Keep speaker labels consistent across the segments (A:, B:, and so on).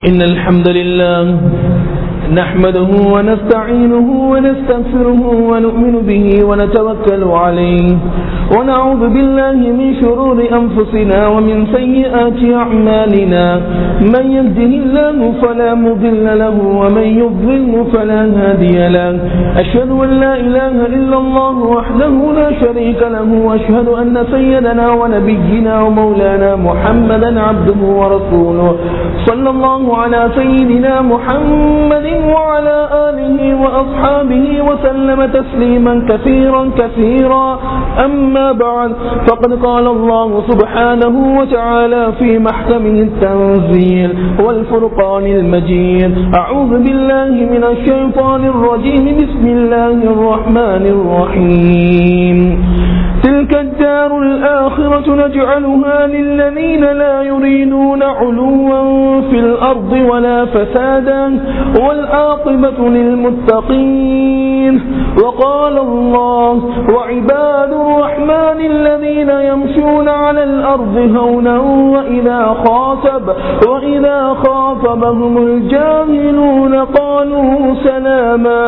A: إن الحمد لله نحمده ونستعينه ونستغفره ونؤمن به ونتوكل عليه ونعوذ بالله من شرور أنفسنا ومن سيئات أعمالنا من يهده الله فلا مضل له ومن يضلله فلا هادي له أشهد أن لا إله إلا الله وحده لا شريك له وأشهد أن سيدنا ونبينا ومولانا محمدا عبده ورسوله صلى الله على سيدنا محمد وعلى آله وأصحابه وسلم تسليما كثيرا كثيرا أما بعد فقد قال الله سبحانه وتعالى في محكمه التنزيل والفرقان المجيد أعوذ بالله من الشيطان الرجيم بسم الله الرحمن الرحيم تلك الدار الآخرة نجعلها للذين لا يريدون علوا في الأرض ولا فسادا والآقبة للمتقين وقال الله وعباد الرحمن الذين يمشون على الأرض هونا وإذا خاطب وإذا خاطبهم الجاهلون قالوا سلاما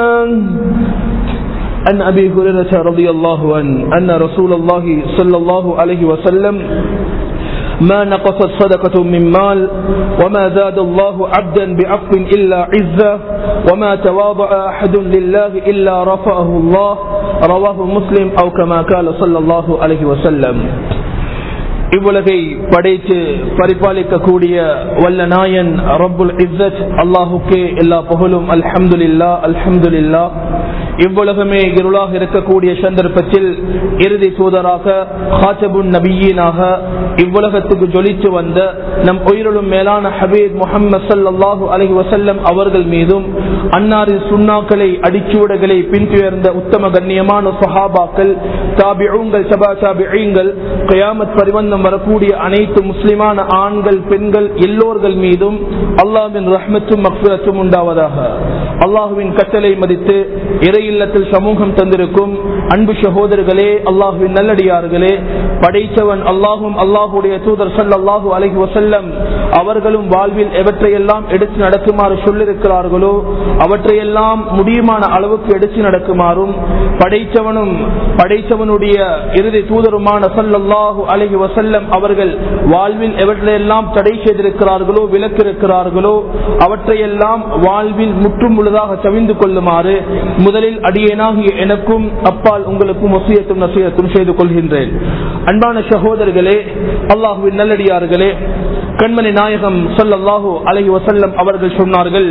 A: عن أبي هريرة رضي الله عنه أن رسول الله صلى الله عليه وسلم ما نقصت صدقة من مال وما زاد الله عبدا بعفو إلا عزة وما تواضع أحد لله إلا رفعه الله رواه مسلم أو كما قال صلى الله عليه وسلم இவ்வுலகை படைத்து பரிபாலிக்கக்கூடிய வல்ல நாயன் ரப்புல் இஸ்ஸத் அல்லாஹுக்கே எல்லா புகழும் அல்ஹம்துலில்லா அல்ஹம்துலில்லா இவ்வுலகமே இருளாக இருக்கக்கூடிய சந்தர்ப்பத்தில் இறுதி தூதராக ஹாஜபுன் நபியீனாக இவ்வுலகத்துக்கு ஜொலித்து வந்த நம் உயிரிலும் மேலான ஹபீத் முகமது சல்லாஹூ அலஹி வசல்லம் அவர்கள் மீதும் அன்னாரின் சுண்ணாக்களை அடிச்சுவடுகளை பின்துயர்ந்த உத்தம கண்ணியமான சஹாபாக்கள் தாபிዑங்கள் சபா தாபிகள் கயாமத் பரிவந்தம் வரக்கூடிய அனைத்து முஸ்லிமான ஆண்கள் பெண்கள் எல்லோர்கள் மீதும் அல்லாவின் ரஹ்மத்தும் மக்சுரத்தும் உண்டாவதாக அல்லாஹுவின் கட்டளை மதித்து இறை இல்லத்தில் சமூகம் தந்திருக்கும் அன்பு சகோதரர்களே அல்லாஹுவின் நல்லடியார்களே படைத்தவன் அல்லாஹும் அல்லாஹுடைய தூதர் சல்லாஹூ அலஹி வசல்லம் அவர்களும் வாழ்வில் எவற்றையெல்லாம் எடுத்து நடக்குமாறு சொல்லிருக்கிறார்களோ அவற்றையெல்லாம் முடியுமான அளவுக்கு எடுத்து நடக்குமாறும் படைத்தவனும் படைத்தவனுடைய இறுதி தூதருமான சல்லல்லாஹு அலஹி வசல்லம் அவர்கள் வாழ்வில் எவற்றையெல்லாம் தடை செய்திருக்கிறார்களோ விலக்கிருக்கிறார்களோ அவற்றையெல்லாம் வாழ்வில் முற்றும் முழுதாக தவிந்து கொள்ளுமாறு முதலில் அடியேனாகிய எனக்கும் அப்பால் உங்களுக்கும் ஒசியத்தும் நசியத்தும் செய்து கொள்கின்றேன் அன்பான சகோதரர்களே அல்லாஹுவின் நல்லடியார்களே கண்மணி நாயகம் சொல்லல்லாஹு அலஹி வசல்லம் அவர்கள் சொன்னார்கள்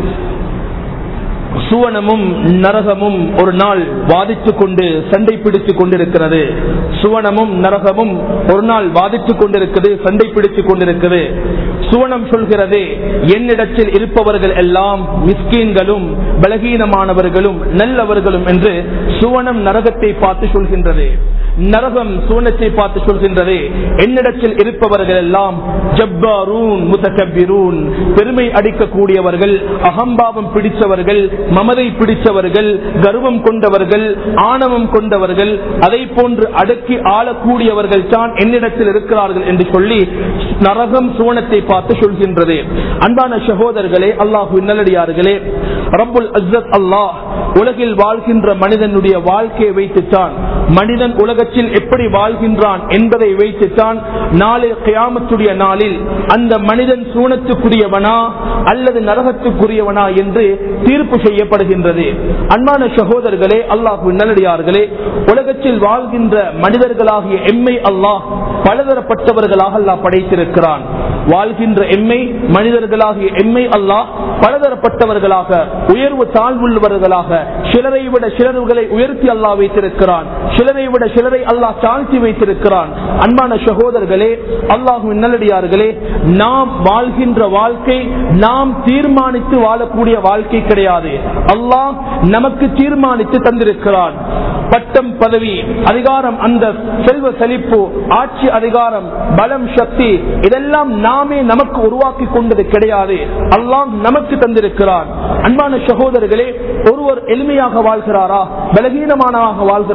A: சுவனமும் நரகமும் ஒரு நாள் வாதித்துக் கொண்டு சண்டை பிடித்துக் கொண்டிருக்கிறது சுவனமும் நரகமும் ஒரு நாள் வாதித்துக் கொண்டிருக்கிறது சண்டை பிடித்துக் கொண்டிருக்கிறது சுவனம் சொல்கிறது என்னிடத்தில் இருப்பவர்கள் எல்லாம் மிஸ்கீன்களும் பலகீனமானவர்களும் நல்லவர்களும் என்று சுவனம் நரகத்தை பார்த்து சொல்கின்றது நரகம் சுவனத்தை பார்த்து சொல்கின்றது என்னிடத்தில் இருப்பவர்கள் எல்லாம் ஜப்பாரூன் முத்தகபிரூன் பெருமை அடிக்கக்கூடியவர்கள் அகம்பாவம் பிடித்தவர்கள் மமதை பிடித்தவர்கள் கர்வம் கொண்டவர்கள் ஆணவம் கொண்டவர்கள் அதை போன்று அடக்கி ஆளக்கூடியவர்கள் தான் என்னிடத்தில் இருக்கிறார்கள் என்று சொல்லி நரகம் சுவனத்தை பார்த்து சொல்கின்றது அன்பான சகோதரர்களே அல்லாஹு நல்லடியார்களே ரப்புல் அஸ்ஸத் அல்லாஹ் உலகில் வாழ்கின்ற மனிதனுடைய வாழ்க்கையை வைத்துத்தான் மனிதன் உலகத்தில் எப்படி வாழ்கின்றான் என்பதை வைத்துத்தான் நாளை கியாமத்துடைய நாளில் அந்த மனிதன் சூனத்துக்குரியவனா அல்லது நரகத்துக்குரியவனா என்று தீர்ப்பு செய்யப்படுகின்றது அன்பான சகோதரர்களே அல்லாஹு நல்லடியார்களே உலகத்தில் வாழ்கின்ற மனிதர்களாகிய எம்மை அல்லாஹ் பலதரப்பட்டவர்களாக அல்லாஹ் படைத்திருக்கிறான் வாழ்கின்ற எம்மை மனிதர்களாகிய எம்மை அல்லாஹ் பலதரப்பட்டவர்களாக உயர்வு தாழ்வுள்ளவர்களாக சிலரை விட சிலர்களை உயர்த்தி அல்லாஹ் வைத்திருக்கிறான் சிலரை விட சிலரை அல்லாஹ் தாழ்த்தி வைத்திருக்கிறான் அன்பான சகோதரர்களே அல்லாஹு நல்லடியார்களே நாம் வாழ்கின்ற வாழ்க்கை நாம் தீர்மானித்து வாழக்கூடிய வாழ்க்கை கிடையாது அல்லாஹ் நமக்கு தீர்மானித்து தந்திருக்கிறான் பட்டம் பதவி அதிகாரம் அந்த செல்வ செழிப்பு ஆட்சி அதிகாரம் பலம் சக்தி இதெல்லாம் நாமே நமக்கு உருவாக்கி கொண்டது கிடையாது அல்லாம் நமக்கு தந்திருக்கிறான் அன்பான சகோதரர்களே ஒருவர் எளிமையாக வாழ்கிறாரா பலகீனமானவராக வாழ்கிறாரா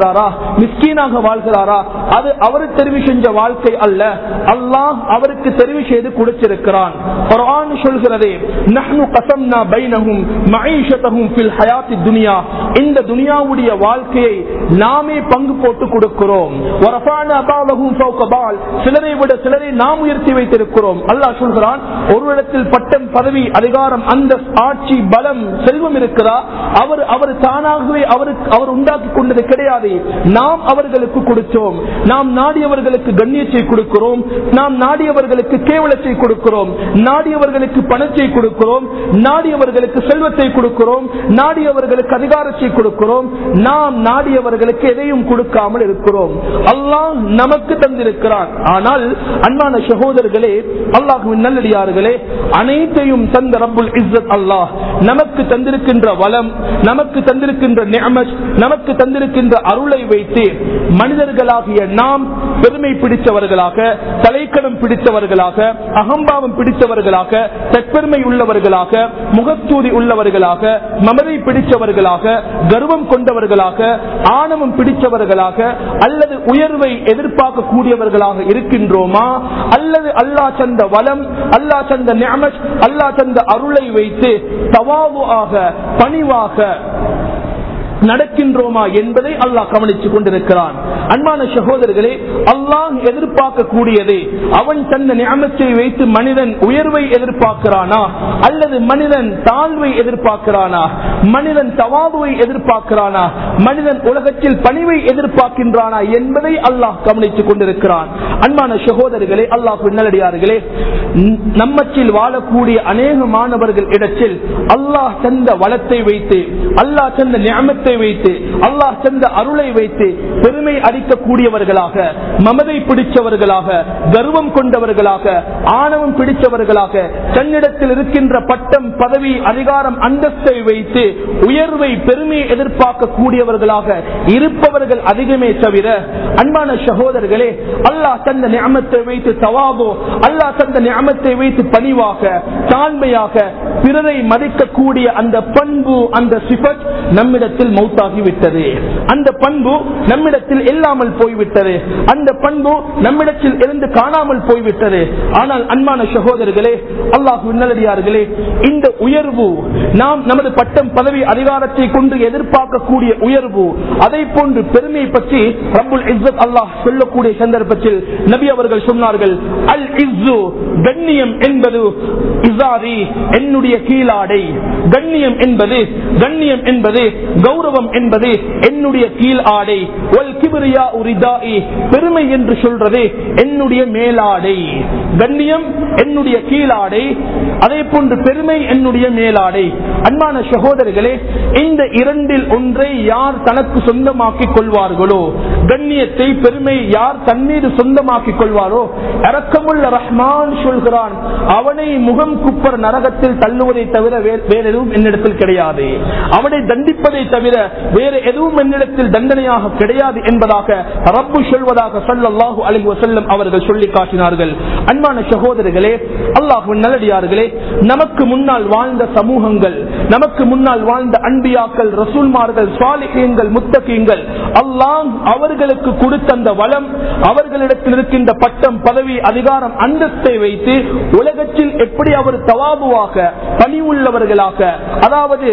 A: மிஸ்கீனாக வாழ்கிறாரா அது அவர் தெரிவு செஞ்ச வாழ்க்கை அல்ல அல்லாஹ் அவருக்கு தெரிவு செய்து கொடுத்திருக்கிறான் குர்ஆன் சொல்கிறது நஹ்னு கஸம்னா பைனஹும் மஈஷதஹும் ஃபில் ஹயாத்தி துனியா இந்த துனியாவுடைய வாழ்க்கையை நாமே பங்கு போட்டு கொடுக்கிறோம் வரஃபானா பஅதஹும் ஃபௌக பஅல் சிலரை விட சிலரை நாம் உயர்த்தி வைத்திருக்கிறோம் அல்லாஹ் சொல்கிறான் ஒரு இடத்தில் பட்டம் பதவி அதிகாரம் அந்த ஆட்சி பலம் செல்வம் இருக்கிறா அவர் அவர் தானாகவே அவருக்கு அவர் உண்டாக்கி கொண்டது கிடையாது நாம் அவர்களுக்கு கொடுத்தோம் நாம் நாடியவர்களுக்கு கண்ணியத்தை கொடுக்கிறோம் நாம் நாடியவர்களுக்கு கேவலத்தை கொடுக்கிறோம் நாடியவர்களுக்கு பணத்தை கொடுக்கிறோம் நாடியவர்களுக்கு செல்வத்தை கொடுக்கிறோம் நாடியவர்களுக்கு அதிகாரத்தை கொடுக்கிறோம் நாம் நாடியவர்களுக்கு எதையும் கொடுக்காமல் இருக்கிறோம் அல்லாஹ் நமக்கு தந்திருக்கிறான் ஆனால் அன்பான சகோதரர்களே அல்லாஹுவின் நல்லடியார்களே அனைத்தையும் தந்த ரப்புல் இஸ்ஸத் அல்லாஹ் நமக்கு தந்திருக்கின்ற வளம் நமக்கு தந்திருக்கின்ற நியமத் நமக்கு தந்திருக்கின்ற அருளை வைத்து மனிதர்களாகிய நாம் பெருமை பிடித்தவர்களாக தலைக்கணம் பிடித்தவர்களாக அகம்பாவம் பிடித்தவர்களாக தற்பெருமை உள்ளவர்களாக முகத்தூதி உள்ளவர்களாக மமதை பிடித்தவர்களாக கர்வம் கொண்டவர்களாக ஆணவம் பிடித்தவர்களாக அல்லது உயர்வை எதிர்பார்க்க கூடியவர்களாக இருக்கின்றோமா அல்லது அல்லாஹ் தந்த வளம் அல்லாஹ் தந்த நியமத் அல்லாஹ் தந்த அருளை வைத்து தவாவு ஆக பணிவாக நடக்கின்றோமா என்பதை அல்லாஹ் கவனித்துக் கொண்டிருக்கிறான் அன்பான சகோதரர்களே அல்லாஹ் எதிர்பார்க்க கூடியது அவன் தந்த ஞாபகத்தை வைத்து மனிதன் உயர்வை எதிர்பார்க்கிறானா அல்லது மனிதன் தாழ்வை எதிர்பார்க்கிறானா மனிதன் தவாதுவை எதிர்பார்க்கிறானா மனிதன் உலகத்தில் பணிவை எதிர்பார்க்கின்றானா என்பதை அல்லாஹ் கவனித்துக் கொண்டிருக்கிறான் அன்பான சகோதரர்களே அல்லாஹ் நல்லடியார்களே நம்மச்சில் வாழக்கூடிய அநேக மாணவர்கள் இடத்தில் அல்லாஹ் தந்த வளத்தை வைத்து அல்லாஹ் தந்த ஞாபகத்தை வைத்து அல்லாஹ் தந்த அருளை வைத்து பெருமை அடிக்கக்கூடியவர்களாக மமதை பிடிச்சவர்களாக கர்வம் கொண்டவர்களாக ஆணவம் பிடிச்சவர்களாக தன்னிடத்தில் இருக்கின்ற பட்டம் பதவி அதிகாரம் அந்தஸ்தை வைத்து உயர்வை பெருமை எதிர்பார்க்க கூடியவர்களாக இருப்பவர்கள் அதிகமே தவிர அன்பான சகோதரர்களே அல்லாஹ் தந்த ஞாபகத்தை வைத்து தவாபோ அல்லாஹ் தந்த ஞாபகத்தை வைத்து பணிவாக தாழ்மையாக பிறரை மதிக்கக்கூடிய அந்த பண்பு அந்த சிபத் நம்மிடத்தில் மௌத்தாகி விட்டது அந்த பண்பு நம்மிடத்தில் இல்லாமல் போய்விட்டது அந்த பண்பு நம்மிடத்தில் இருந்து காணாமல் போய்விட்டது ஆனால் அன்பான சகோதரர்களே அல்லாஹு நல்லடியார்களே இந்த உயர்வு நாம் நமது பட்டம் பதவி அதிகாரத்தை கொண்டு எதிர்பார்க்கக்கூடிய உயர்வு அதை போன்று பெருமை பற்றி ரப்புல் இஸ்ஸத் அல்லாஹ் சொல்லக்கூடிய சந்தர்ப்பத்தில் நபி அவர்கள் சொன்னார்கள் அல் இஸ்ஸு கண்ணியம் என்பது இசாரி என்னுடைய கீழாடை கண்ணியம் என்பது கண்ணியம் என்பது கௌரவம் என்பது என்னுடைய கீழ் ஆடை ஒல் கிபிரியா உரிதாயி பெருமை என்று சொல்றது என்னுடைய மேலாடை கண்ணியம் என்னுடைய கீழாடை அதே போன்று பெருமை என்னுடைய மேலாடை அன்பான சகோதரர்களே இந்த இரண்டில் ஒன்றை யார் தனக்கு சொந்தமாக்கிக் கொள்வார்களோ கண்ணியத்தை பெருமை யார் தண்ணீர் சொந்தமாக்கிக் கொள்வாரோ இறக்கமுள்ள ரஹ்மான் சொல்கிறான் அவனை முகம் குப்பர் நரகத்தில் தள்ளுவதை தவிர வேற எதுவும் என்னிடத்தில் கிடையாது அவனை தண்டிப்பதை தவிர வேற எதுவும் என்னிடத்தில் தண்டனையாக கிடையாது என்பதாக ரப்பு சொல்வதாக சல்லாஹூ அலி வசல்லம் அவர்கள் சொல்லி காட்டினார்கள் அன்பான சகோதரர்களே அல்லாஹு நல்லடியார்களே நமக்கு முன்னால் வாழ்ந்த சமூகங்கள் நமக்கு முன்னால் வாழ்ந்த அன்பியாக்கள் ரசூல்மார்கள் சுவாலிகங்கள் முத்தகீங்கள் அல்லாம் அவர்களுக்கு கொடுத்த அந்த வளம் அவர்களிடத்தில் இருக்கின்ற பட்டம் பதவி அதிகாரம் அந்தஸ்தை வைத்து உலகத்தில் எப்படி அவர் தவாபுவாக பணி உள்ளவர்களாக அதாவது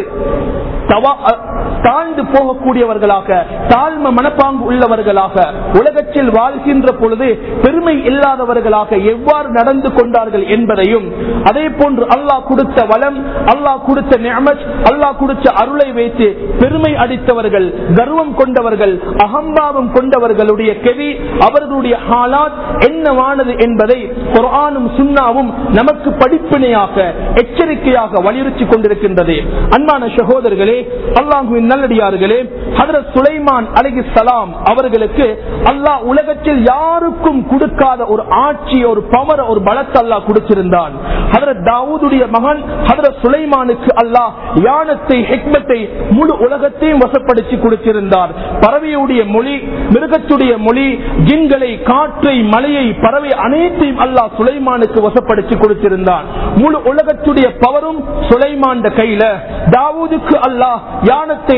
A: தாழ்ந்து போகக்கூடியவர்களாக தாழ்ம மனப்பாங்கு உள்ளவர்களாக உலகத்தில் வாழ்கின்ற பொழுது பெருமை இல்லாதவர்களாக எவ்வாறு நடந்து கொண்டார்கள் என்பதையும் அதே போன்று அல்லாஹ் கொடுத்த வளம் அல்லாஹ் கொடுத்த நியமத் அல்லாஹ் கொடுத்த அருளை வைத்து பெருமை அடித்தவர்கள் கர்வம் கொண்டவர்கள் அகம்பாவம் கொண்டவர்களுடைய கெவி அவர்களுடைய ஹாலாத் என்னவானது என்பதை குரானும் சுண்ணாவும் நமக்கு படிப்பினையாக எச்சரிக்கையாக வலியுறுத்தி கொண்டிருக்கின்றது அன்பான சகோதரர்களே அல்லாஹுவின் நல்லடியார்களே ஹதரத் சுலைமான் அலகி சலாம் அவர்களுக்கு அல்லாஹ் உலகத்தில் யாருக்கும் கொடுக்காத ஒரு ஆட்சி ஒரு பவர் ஒரு பலத்தை அல்லாஹ் கொடுத்திருந்தான் ஹதரத் தாவூதுடைய மகன் ஹதரத் சுலைமானுக்கு அல்லாஹ் யானத்தை ஹெக்மத்தை முழு உலகத்தையும் வசப்படுத்தி கொடுத்திருந்தார் பறவையுடைய மொழி மிருகத்துடைய மொழி ஜின்களை காற்றை மலையை பறவை அனைத்தையும் அல்லாஹ் சுலைமானுக்கு வசப்படுத்தி கொடுத்திருந்தான் முழு உலகத்துடைய பவரும் சுலைமான் கையில தாவூதுக்கு அல்லாஹ் யானத்தை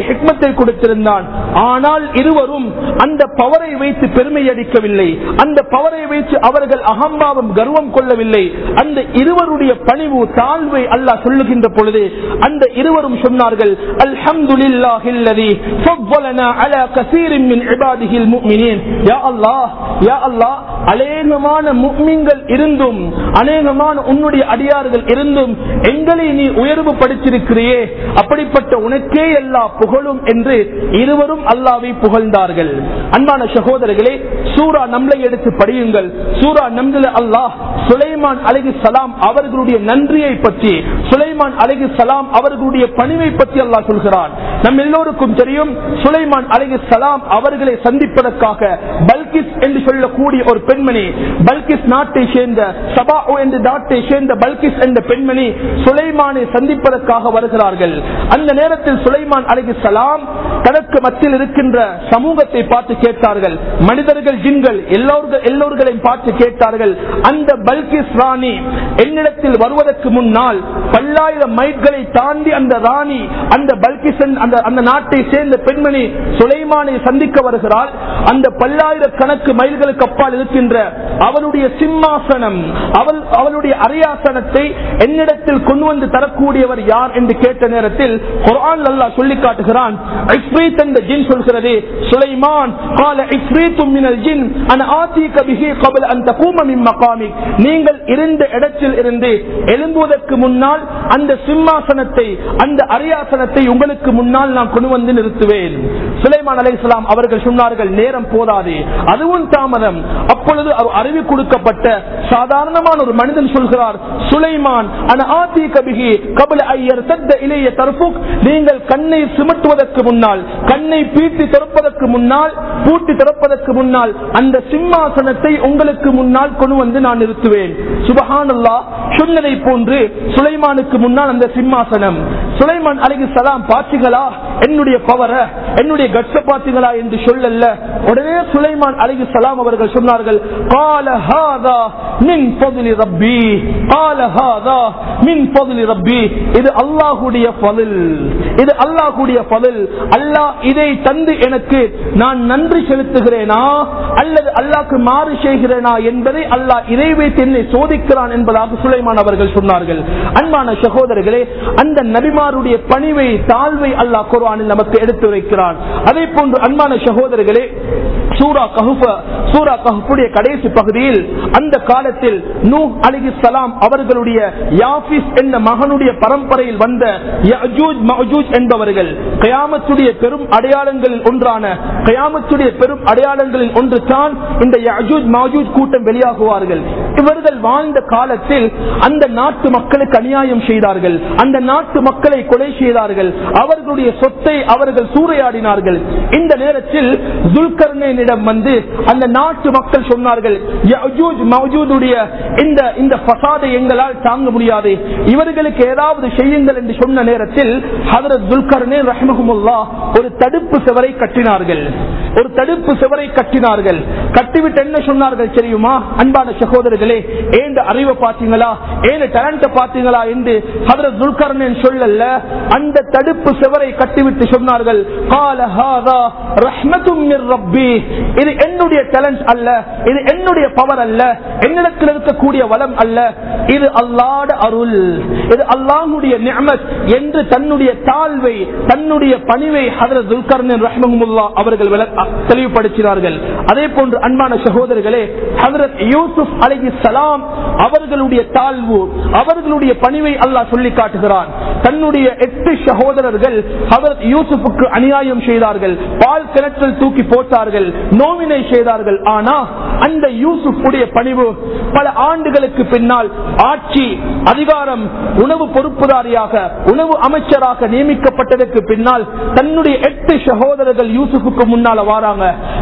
A: ஹிக்மத்தை கொடுத்திருந்தான் ஆனால் இருவரும் அந்த பவரை வைத்து பெருமை அடிக்கவில்லை அந்த பவரை வைத்து அவர்கள் அகம்பாவம் கர்வம் கொள்ளவில்லை அந்த இருவருடைய பணிவு தாழ்வை அல்லாஹ் சொல்லுகின்ற பொழுது அந்த இருவரும் சொன்னார்கள் அல்ஹம்துலில்லாஹில்லதி ஃபவ்வலனா அலா கஸீரின் மின் இபாதிஹில் முஃமினீன் யா அல்லாஹ் யா அல்லாஹ் அநேகமான முஃமின்கள் இருந்தும் அநேகமான உன்னுடைய அடியார்கள் இருந்தும் எங்களை நீ உயர்வு படுத்திருக்கிறியே அப்படிப்பட்ட உனக்கே எல்லா புகழும் என்று இருவரும் அல்லாவை புகழ்ந்தார்கள் அன்பான சகோதரர்களே சூரா நம்லை எடுத்து படியுங்கள் சூரா நம்ல அல்லாஹ் சுலைமான் அலகி சலாம் அவர்களுடைய நன்றியை பற்றி சுலைமான் அலகி சலாம் அவர்களுடைய பணிவை பற்றி அல்லாஹ் சொல்கிறான் நம் எல்லோருக்கும் தெரியும் சுலைமான் அலகி சலாம் அவர்களை சந்திப்பதற்காக பல்கிஸ் என்று சொல்லக்கூடிய ஒரு பெண்மணி பல்கிஸ் நாட்டை சேர்ந்த சபா என்ற நாட்டை சேர்ந்த பல்கிஸ் என்ற பெண்மணி சுலைமானை சந்திப்பதற்காக வருகிறார்கள் அந்த நேரத்தில் சுலைமான் அலகி சலாம் தனக்கு மத்தியில் இருக்கின்ற சமூகத்தை பார்த்து கேட்டார்கள் மனிதர்கள் ஜின்கள் எல்லோர்கள் எல்லோர்களையும் பார்த்து கேட்டார்கள் அந்த பல்கிஸ் ராணி என்னிடத்தில் வருவதற்கு முன்னால் பல்லாயிரம் மைல்களை தாண்டி அந்த ராணி அந்த பல்கிசன் அந்த அந்த நாட்டை சேர்ந்த பெண்மணி சுலைமானை சந்திக்க வருகிறாள் அந்த பல்லாயிரக்கணக்கு மைல்களுக்கு அப்பால் இருக்கின்ற அவளுடைய சிம்மாசனம் அவள் அவளுடைய அரியாசனத்தை என்னிடத்தில் கொண்டு வந்து தரக்கூடியவர் யார் என்று கேட்ட நேரத்தில் குர்ஆன் அல்லாஹ் சொல்லி காட்டுகிறான் இஃப்ரீத் என்ற ஜின் சொல்கிறது சுலைமான் قال இஃப்ரீத் மினல் ஜின் அன ஆதீக பிஹி قبل ان تقوم من مقامك நீங்கள் இருந்த இடத்தில் இருந்து எழும்புவதற்கு முன்னால் அந்த சிம்மாசனத்தை அந்த அரியாசனத்தை உங்களுக்கு முன்னால் நான் கொண்டு வந்து நிறுத்துவேன் சுலைமான் அலைஹிஸ்ஸலாம் அவர்கள் சொன்னார்கள் நேரம் போதாது அதுவும் தாமதம் அப்பொழுது அவர் அறிவு கொடுக்கப்பட்ட சாதாரணமான ஒரு மனிதன் சொல்கிறார் சுலைமான் அன ஆதீக பிஹி قبل ان يرتد الي طرفك நீங்கள் கண்ணை சுமட்டுவதற்கு முன்னால் கண்ணை பீட்டி திறப்பதற்கு முன்னால் பூட்டி திறப்பதற்கு முன்னால் அந்த சிம்மாசனத்தை உங்களுக்கு முன்னால் கொண்டு வந்து நான் நிறுத்துவேன் சுபஹானல்லா சொன்னதை போன்று சுலைமானுக்கு முன்னால் அந்த சிம்மாசனம் சுலைமான் அலிகு சலாம் பாத்தீங்களா என்னுடைய பவர என்னுடைய கட்ச பாத்தீங்களா என்று சொல்லல உடனே சுலைமான் அலிகு சலாம் அவர்கள் சொன்னார்கள் "قال هذا من فضل ربي قال هذا من فضل ربي இது அல்லாஹ்வுடைய ஃபضل இது அல்லாஹ்வுடைய ஃபضل அல்லாஹ் இதை தந்து எனக்கு நான் நன்றி செலுத்துகிறேனா அல்லது அல்லாஹ்க்கு மாறு செய்கிறேனா என்பதை அல்லாஹ் இதை வைத்து என்னை சோதிக்கிறான் என்பதாக சுலைமான் அவர்கள் சொன்னார்கள் அன்பான சகோதரர்களே அந்த நபிமாருடைய பணிவை தாழ்வை அல்லாஹ் குர்ஆனில் நமக்கு எடுத்து வைக்கிறான் அதே போன்று அன்பான சகோதரர்களே சூரா கஹுஃப சூரா கஹுடைய கடைசி பகுதியில் அந்த காலத்தில் நூ அலிகி சலாம் அவர்களுடைய யாபிஸ் என்ற மகனுடைய பரம்பரையில் வந்த யஜூஜ் மஜூஜ் என்பவர்கள் கயாமத்துடைய பெரும் அடையாளங்களில் ஒன்றான கயாமத்துடைய பெரும் அடையாளங்களில் ஒன்று தான் இந்த யஜூஜ் மஜூஜ் கூட்டம் வெளியாகுவார்கள் இவர்கள் வாழ்ந்த காலத்தில் அந்த நாட்டு மக்களுக்கு அநியாயம் செய்தார்கள் அந்த நாட்டு மக்களை கொலை செய்தார்கள் அவர்களுடைய சொத்தை அவர்கள் சூறையாடினார்கள் இந்த நேரத்தில் துல்கர்ணிடம் வந்து அந்த நாட்டு மக்கள் சொன்னார்கள் யஜூஜ் மௌஜூதுடைய இந்த இந்த பசாதை எங்களால் தாங்க முடியாது இவர்களுக்கு ஏதாவது செய்யுங்கள் என்று சொன்ன நேரத்தில் ஹதரத் துல்கர்னே ரஹ்மஹமுல்லா ஒரு தடுப்பு சுவரை கட்டினார்கள் ஒரு தடுப்பு சுவரை கட்டினார்கள் கட்டிவிட்டு என்ன சொன்னார்கள் தெரியுமா அன்பான சகோதரர்களே ஏந்த அறிவை பாத்தீங்களா ஏந்த டேலண்ட பாத்தீங்களா என்று ஹதரத் துல்கர்னேன் சொல்லல அந்த தடுப்பு சுவரை கட்டிவிட்டு சொன்னார்கள் "கால ஹாதா ரஹ்மத்தும் மிர் ரப்பி." இது என்னுடைய டேலண்ட் அல்ல இது என்னுடைய பவர் அல்ல என்னிடத்தில் இருக்கக்கூடிய வளம் அல்ல இது அல்லாட அருள் இது அல்லாஹுடைய நியமத் என்று தன்னுடைய தாழ்வை தன்னுடைய பணிவை ஹதரத் துல்கர்னேன் ரஹ்மஹமுல்லா அவர்கள் விள- தெளிவுபடுத்தினார்கள் அதே போன்று அன்பான சகோதரர்களே ஹதரத் யூசுப் அலகி சலாம் அவர்களுடைய தாழ்வு அவர்களுடைய பணிவை அல்லாஹ் சொல்லி காட்டுகிறான் தன்னுடைய எட்டு சகோதரர்கள் ஹதரத் யூசுப்புக்கு அநியாயம் செய்தார்கள் பால் கிணற்றில் தூக்கி போட்டார்கள் நோவினை செய்தார்கள் ஆனா அந்த யூசுப் உடைய பணிவு பல ஆண்டுகளுக்கு பின்னால் ஆட்சி அதிகாரம் உணவு பொறுப்புதாரியாக உணவு அமைச்சராக நியமிக்கப்பட்டதற்கு பின்னால் தன்னுடைய எட்டு சகோதரர்கள் யூசுப்புக்கு முன்னால வாராங்க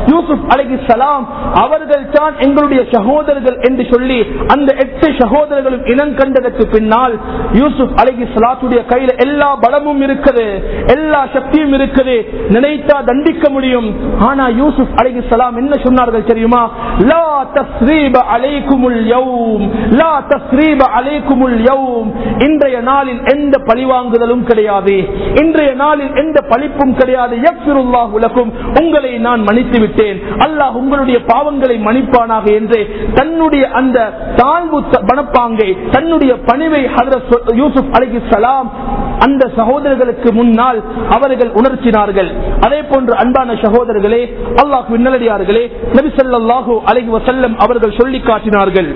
A: யூசுப் அலகி சலாம் அவர்கள் தான் எங்களுடைய சகோதரர்கள் என்று சொல்லி அந்த எட்டு சகோதரர்களும் இனம் கண்டதற்கு பின்னால் யூசுப் அலகி சலாத்துடைய கையில எல்லா பலமும் இருக்குது எல்லா சக்தியும் இருக்குது நினைத்தா தண்டிக்க முடியும் ஆனா யூசுப் அலகி சலாம் என்ன சொன்னார்கள் தெரியுமா லா தஸ்ரீப அலைக்குமுல் யௌம் லா தஸ்ரீப அலைக்குமுல் யௌம் இன்றைய நாளில் எந்த பழிவாங்குதலும் கிடையாது இன்றைய நாளில் எந்த பழிப்பும் கிடையாது யக்ஃபிருல்லாஹு லக்கும் உங்களை நான் மன்னித்து விட்டேன் அல்லாஹ் உங்களுடைய பாவங்களை மன்னிப்பானாக என்று தன்னுடைய அந்த தாழ்வு த- மனப்பாங்கை தன்னுடைய பணிவை ஹதரத் சொ- யூசுப் அலைஹி சலாம் அந்த சகோதரர்களுக்கு முன்னால் அவர்கள் உணர்த்தினார்கள் அதே போன்று அன்பான சகோதரர்களே அல்லாஹ் நல்லடியார்களே நபி ஸல்லல்லாஹு அலைஹி வஸல்லம் அவர்கள் சொல்லி காட்டினார்கள்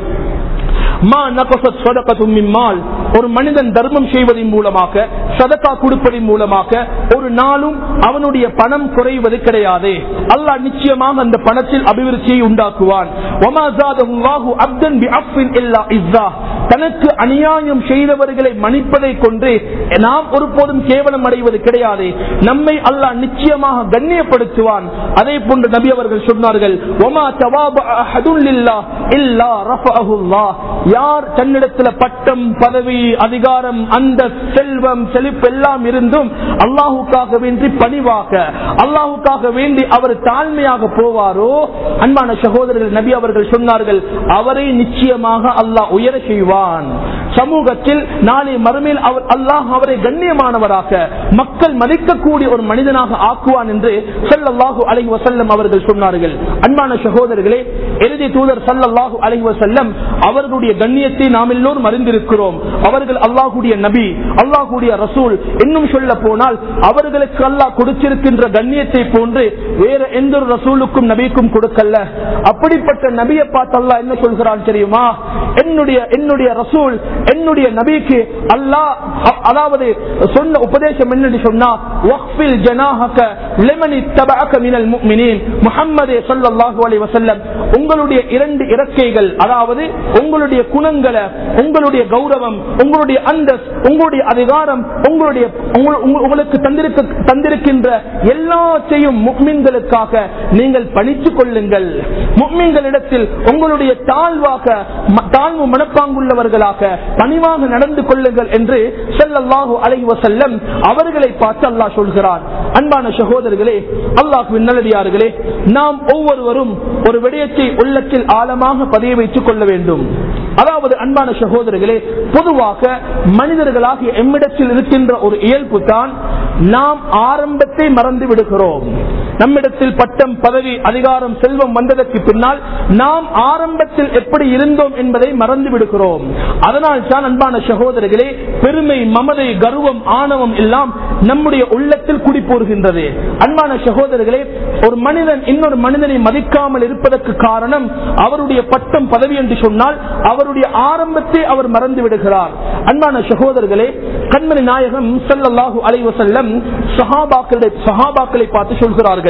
A: மா நகசத் சதகத்தும் மிம்மால். ஒரு மனிதன் தர்மம் செய்வதன் மூலமாக சதக்கா கொடுப்பதன் மூலமாக ஒரு நாளும் அவனுடைய பணம் குறைவது கிடையாது அல்லாஹ் நிச்சயமாக அந்த பணத்தில் அபிவிருத்தியை உண்டாக்குவான் வமா ஜாதஹு அல்லாஹு அப்தன் பிஅஃபின் இல்லா இஸ்ஸா. தனக்கு அநியாயம் செய்தவர்களை மன்னிப்பதை கொண்டு நாம் ஒருபோதும் கேவலம் அடைவது கிடையாது நம்மை அல்லாஹ் நிச்சயமாக கண்ணியப்படுத்துவான் அதே போன்று நபி அவர்கள் சொன்னார்கள் ஒமா தவாப அஹதுன் லில்லாஹ் இல்லா ரஃபஅஹு அல்லாஹ். யார் தன்னிடத்துல பட்டம் பதவி அதிகாரம் அந்த செல்வம் செழிப்பு எல்லாம் இருந்தும் அல்லாஹுக்காக வேண்டி பணிவாக அல்லாஹுக்காக வேண்டி அவர் தாழ்மையாக போவாரோ அன்பான சகோதரர்கள் நபி அவர்கள் சொன்னார்கள் அவரை நிச்சயமாக அல்லாஹ் உயர செய்வான் சமூகத்தில் நாளை மறுமையில் அவர் அல்லாஹ் அவரை கண்ணியமானவராக மக்கள் மதிக்கக்கூடிய ஒரு மனிதனாக ஆக்குவான் என்று ஸல்லல்லாஹு அலைஹி வஸல்லம் அவர்கள் சொன்னார்கள் அன்பான சகோதரர்களே இறுதி தூதர் ஸல்லல்லாஹு அலைஹி வஸல்லம் அவர்களுடைய கண்ணியத்தை நாம் எல்லோரும் அறிந்திருக்கிறோம் அவர்கள் அல்லாஹுடைய நபி அல்லாஹுடைய ரசூல் இன்னும் சொல்ல போனால் அவர்களுக்கு அல்லாஹ் கொடுத்திருக்கின்ற கண்ணியத்தை போன்று வேற எந்த ஒரு ரசூலுக்கும் நபிக்கும் கொடுக்கல அப்படிப்பட்ட நபியை பார்த்து அல்லாஹ் என்ன சொல்கிறான் தெரியுமா என்னுடைய என்னுடைய ரசூல் என்னுடைய நபிக்கு அல்லாஹ் அ- அதாவது சொன்ன உபதேசம் என்னன்னு சொன்னா வக்ஃபில் ஜனாஹக லிமன் இத்தபஅக மினல் முஃமினீன் முஹம்மதே ஸல்லல்லாஹு அலைஹி வஸல்லம் உங்களுடைய இரண்டு இறக்கைகள் அதாவது உங்களுடைய குணங்களை உங்களுடைய கௌரவம் உங்களுடைய அந்தஸ் உங்களுடைய அதிகாரம் உங்களுடைய உங்க- உங்க- உங்களுக்கு தந்திருக்க தந்திருக்கின்ற எல்லாத்தையும் முக்மின்களுக்காக நீங்கள் பணித்துக் கொள்ளுங்கள் முக்மின்களிடத்தில் உங்களுடைய தாழ்வாக ம- தாழ்வு மனப்பாங்குள்ளவர்களாக பணிவாக நடந்து கொள்ளுங்கள் என்று ஸல்லல்லாஹு அலைஹி வஸல்லம் அவர்களை பார்த்து அல்லாஹ் சொல்கிறான் அன்பான சகோதரர்களே அல்லாஹ்வின் நல்லடியார்களே நாம் ஒவ்வொருவரும் ஒரு விடயத்தை உள்ளத்தில் ஆழமாக பதிய வைத்துக் கொள்ள வேண்டும் அதாவது அன்பான சகோதரர்களே பொதுவாக மனிதர்களாகிய எம்மிடத்தில் இருக்கின்ற ஒரு இயல்பு தான் நாம் ஆரம்பத்தை மறந்து விடுகிறோம் நம்மிடத்தில் பட்டம் பதவி அதிகாரம் செல்வம் வந்ததற்கு பின்னால் நாம் ஆரம்பத்தில் எப்படி இருந்தோம் என்பதை மறந்து விடுகிறோம் அதனால் தான் அன்பான சகோதரர்களே பெருமை மமதை கர்வம் ஆணவம் எல்லாம் நம்முடைய உள்ளத்தில் குடிப்போர்கின்றது அன்பான சகோதரர்களே ஒரு மனிதன் இன்னொரு மனிதனை மதிக்காமல் இருப்பதற்கு காரணம் அவருடைய பட்டம் பதவி என்று சொன்னால் அவருடைய ஆரம்பத்தை அவர் மறந்து விடுகிறார் அன்பான சகோதரர்களே கண்மணி நாயகம் ஸல்லல்லாஹு அலைஹி வஸல்லம் சஹாபாக்களை சஹாபாக்களை பார்த்து சொல்கிறார்கள்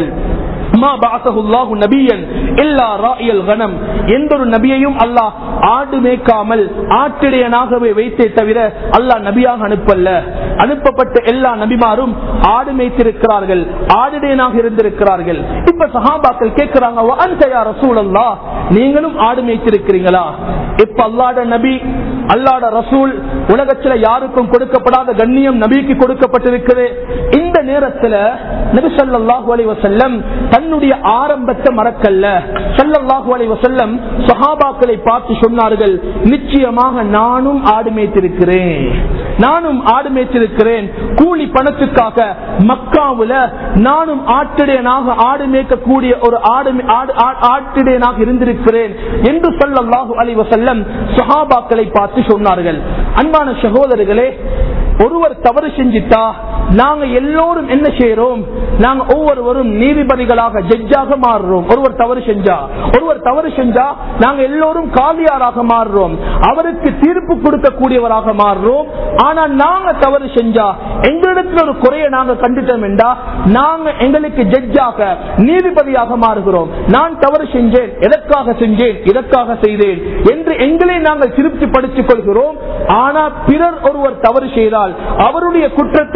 A: மா பஅஸஹுல்லாஹு நபியன் இல்லா ராஇயல் கனம் எந்த ஒரு நபியையும் அல்லாஹ் ஆடு மேய்க்காமல் ஆட்டிடையனாகவே வைத்தே தவிர அல்லாஹ் நபியாக அனுப்பல்ல அனுப்பப்பட்ட எல்லா நபிமாரும் ஆடு மேய்த்திருக்கிறார்கள் ஆடிடையனாக இருந்திருக்கிறார்கள் இப்ப சஹாபாக்கள் கேட்கிறாங்க "வ அன்த யா ரசூலல்லாஹ் நீங்களும் ஆடு மேய்த்திருக்கிறீங்களா இப்ப அல்லாட நபி அல்லாட ரசூல் உலகத்துல யாருக்கும் கொடுக்கப்படாத கண்ணியம் நபிக்கு கொடுக்கப்பட்டிருக்கிறது இந்த நேரத்துல நபி ஸல்லல்லாஹு அலைஹி வஸல்லம் தன்னுடைய ஆரம்பத்தை மறக்கல்ல ஸல்லல்லாஹு அலைஹி வஸல்லம் சஹாபாக்களை பார்த்து சொன்னார்கள் நிச்சயமாக நானும் ஆடு மேய்த்திருக்கிறேன் நானும் ஆடு மேய்த்திருக்கிறேன் கூலி பணத்துக்காக மக்காவுல நானும் ஆட்டிடையனாக ஆடு மேய்க்கக்கூடிய ஒரு ஆடு ஆடு- ஆ- ஆட்டிடையனாக இருந்திருக்கிறேன் என்று ஸல்லல்லாஹு அலைஹி வஸல்லம் சஹாபாக்களை பார்த்து சொன்னார்கள் அன்பான சகோதரர்களே ஒருவர் தவறு செஞ்சிட்டா நாங்க எல்லோரும் என்ன செய்யறோம் நாங்க ஒவ்வொருவரும் நீதிபதிகளாக ஜட்ஜாக மாறுறோம் ஒருவர் தவறு செஞ்சா ஒருவர் தவறு செஞ்சா நாங்க எல்லோரும் காலியாராக மாறுறோம் அவருக்கு தீர்ப்பு கொடுக்கக்கூடியவராக மாறுறோம் ஆனா நாங்க தவறு செஞ்சா எங்களிடத்தில் ஒரு குறையை நாங்க கண்டுட்டோம் என்றா நாங்க எங்களுக்கு ஜட்ஜாக நீதிபதியாக மாறுகிறோம் நான் தவறு செஞ்சேன் எதற்காக செஞ்சேன் இதற்காக செய்தேன் என்று எங்களை நாங்கள் திருப்திப்படுத்திக் கொள்கிறோம் ஆனா பிறர் ஒருவர் தவறு செய்தால் அவருடைய குற்றத்தை கண்டால்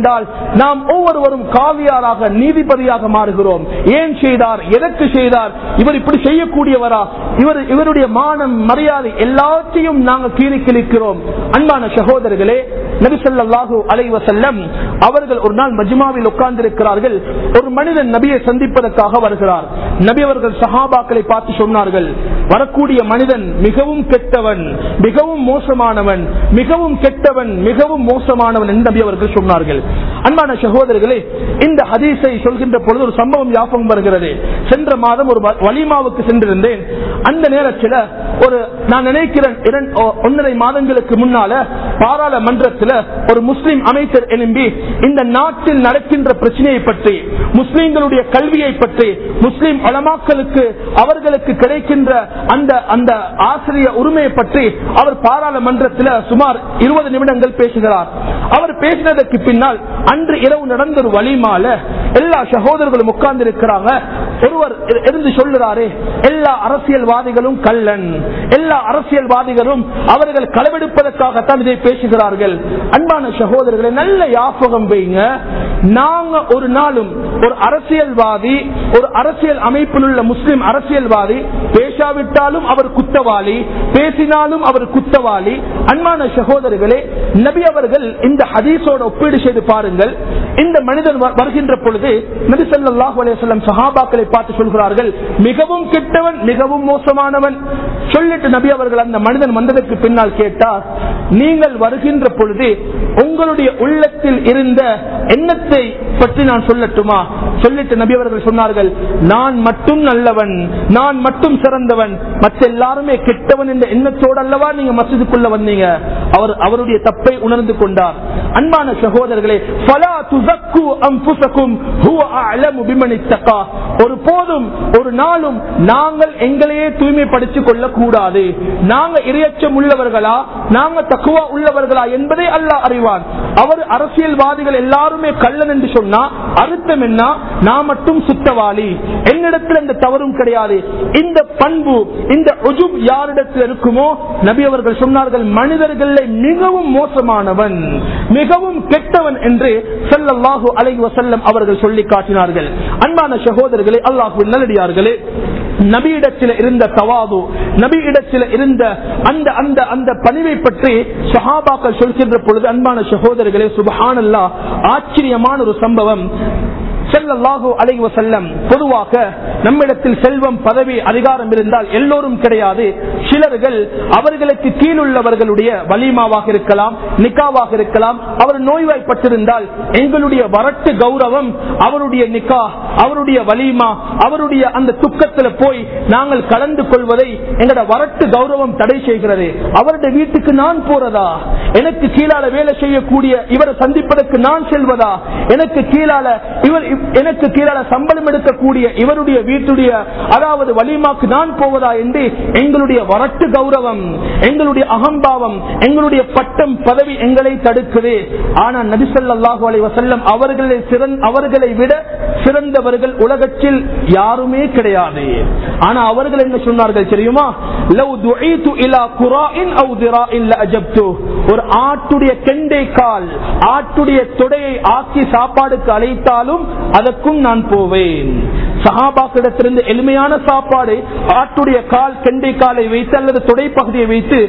A: என்றால் நாம் ஒவ்வொருவரும் காவியாராக நீதிபதியாக மாறுகிறோம் ஏன் செய்தார் எதற்கு செய்தார் இவர் இப்படி செய்யக்கூடியவரா இவர் இவருடைய மானம் மரியாதை எல்லாத்தையும் நாங்கள் கீறி கிழிக்கிறோம் அன்பான சகோதரர்களே நபிசல்லாஹு அலைவசல்லம் அவர்கள் ஒரு நாள் மஜ்மாவில் உட்கார்ந்திருக்கிறார்கள் ஒரு மனிதன் நபியை சந்திப்பதற்காக வருகிறார் நபி அவர்கள் சஹாபாக்களை பார்த்து சொன்னார்கள் வரக்கூடிய மனிதன் மிகவும் கெட்டவன் மிகவும் மோசமானவன் மிகவும் கெட்டவன் மிகவும் மோசமானவன் என்று நபி அவர்கள் சொன்னார்கள் அன்பான சகோதரர்களே இந்த ஹதீஸை சொல்கின்ற பொழுது ஒரு சம்பவம் ஞாபகம் வருகிறது சென்ற மாதம் ஒரு வலிமாவுக்கு சென்றிருந்தேன் அந்த நேரத்தில் ஒரு நான் நினைக்கிறேன் இரண்டு- ஒ- ஒன்றரை மாதங்களுக்கு முன்னால பாராளுமன்றத்தில் ஒரு முஸ்லிம் அமைச்சர் எழும்பி இந்த நாட்டில் நடக்கின்ற பிரச்சனையை பற்றி முஸ்லிம்களுடைய கல்வியை பற்றி முஸ்லிம் வளமாக்களுக்கு அவர்களுக்கு கிடைக்கின்ற அந்த அந்த ஆசிரிய உரிமையை பற்றி அவர் பாராளுமன்றத்தில் சுமார் இருபது நிமிடங்கள் பேசுகிறார் அவர் பேசினதற்கு பின்னால் அன்று இரவு நடந்த ஒரு வலிமால எல்லா சகோதரர்களும் உட்கார்ந்து இருக்கிறாங்க ஒருவர் இரு- இருந்து சொல்லுறாரு எல்லா அரசியல்வாதிகளும் கள்ளன் எல்லா அரசியல்வாதிகளும் அவர்கள் களவெடுப்பதற்காகத்தான் இதை பேசுகிறார்கள் அன்பான சகோதரர்களை நல்ல யாபகம் வைங்க நாங்க ஒரு நாளும் ஒரு அரசியல்வாதி ஒரு அரசியல் அமைப்பில் உள்ள முஸ்லிம் அரசியல்வாதி பேசாவிட்டாலும் அவர் குத்தவாளி பேசினாலும் அவர் குத்தவாளி அன்பான சகோதரர்களே நபி அவர்கள் இந்த ஹதீஸோட ஒப்பீடு செய்து பாருங்கள் இந்த மனிதன் வ- வருகின்ற பொழுது நபி ஸல்லல்லாஹு அலைஹி வஸல்லம் சஹாபாக்களை பார்த்து சொல்கிறார்கள் மிகவும் கெட்டவன் மிகவும் மோசமானவன் சொல்லிட்டு நபி அவர்கள் அந்த மனிதன் வந்ததற்கு பின்னால் கேட்டார் நீங்கள் வருகின்ற பொழுது உங்களுடைய உள்ளத்தில் இருந்த எண்ணத்தை பற்றி நான் சொல்லட்டுமா சொல்லிட்டு நபி அவர்கள் சொன்னார்கள் நான் மட்டும் நல்லவன் நான் மட்டும் சிறந்தவன் மற்ற எல்லாருமே கெட்டவன் என்ற எண்ணத்தோடு அல்லவா நீங்க மசிதுக்குள்ள வந்தீங்க அவர் அவருடைய தப்பை உணர்ந்து கொண்டார் அன்பான சகோதரர்களே "ஃபலா துஸக்கு அன்ஃபுஸக்கும் ஹுவ அஅலமு பிமன் இத்தகா." ஒரு போதும் ஒரு நாளும் நாங்கள் எங்களையே தூய்மைப்படுத்திக் கொள்ளக் கூடாது நாங்க இரையச்சம் உள்ளவர்களா நாங்க தக்குவா உள்ளவர்களா என்பதை அல்லாஹ் அறிவான் அவர் அரசியல்வாதிகள் எல்லாருமே கள்ளன் என்று சொன்னா அர்த்தம் என்ன நான் மட்டும் சுத்தவாளி என்னிடத்தில் எந்த தவறும் கிடையாது இந்த பண்பு இந்த உஜுப் யாரிடத்தில் இருக்குமோ நபி அவர்கள் சொன்னார்கள் மனிதர்களை மிகவும் மோசமானவன் மிகவும் கெட்டவன் என்று ஸல்லல்லாஹு அலைஹி வஸல்லம் அவர்கள் சொல்லி காட்டினார்கள் அன்பான சகோதரர்களே அல்லாஹு நல்லடியார்களே நபியிடத்தில் இருந்த தவாது நபியிடத்தில் இருந்த அந்த அந்த அந்த பணிவை பற்றி சஹாபாக்கள் சொல்கின்ற பொழுது அன்பான சகோதரர்களே சுபஹானல்லா ஆச்சரியமான ஒரு சம்பவம் ஸல்லல்லாஹு அலைஹி வஸல்லம் பொதுவாக நம்மிடத்தில் செல்வம் பதவி அதிகாரம் இருந்தால் எல்லோரும் கிடையாது சிலர்கள் அவர்களுக்கு கீழுள்ளவர்களுடைய வலிமாவாக இருக்கலாம் நிக்காவாக இருக்கலாம் அவர் நோய்வாய்ப்பட்டிருந்தால் எங்களுடைய வரட்டு கௌரவம் அவருடைய நிக்கா அவருடைய வலிமா அவருடைய அந்த துக்கத்தில் போய் நாங்கள் கலந்து கொள்வதை எங்களோட வரட்டு கௌரவம் தடை செய்கிறது அவருடைய வீட்டுக்கு நான் போறதா எனக்கு கீழால வேலை செய்யக்கூடிய இவரை சந்திப்பதற்கு நான் செல்வதா எனக்கு கீழால இவர் இவ்- எனக்கு கீழால சம்பளம் எடுக்கக்கூடிய இவருடைய வீட்டுடைய அதாவது வலிமாக்கு நான் போவதா என்று எங்களுடைய வரட்டு கௌரவம் எங்களுடைய அகம்பாவம் எங்களுடைய பட்டம் பதவி எங்களை தடுக்குது ஆனா நபிசல்லாஹு அலைஹி வஸல்லம் அவர்களை சிறந்த அவர்களை விட சிறந்தவர்கள் உலகத்தில் யாருமே கிடையாது ஆனா அவர்கள் என்ன சொன்னார்கள் தெரியுமா லவ் துஈது இலா குராஇன் அவ் திராஇன் லஅஜப்து ஒரு ஆட்டுடைய கெண்டை கால் ஆட்டுடைய தொடையை ஆக்கி சாப்பாடுக்கு அழைத்தாலும் அதற்கும் நான் போவேன் சஹாபாக்கிடத்திலிருந்து எளிமையான சாப்பாடு ஆட்டுடைய கால் கெண்டை காலை வைத்து அல்லது தொடை பகுதியை வைத்து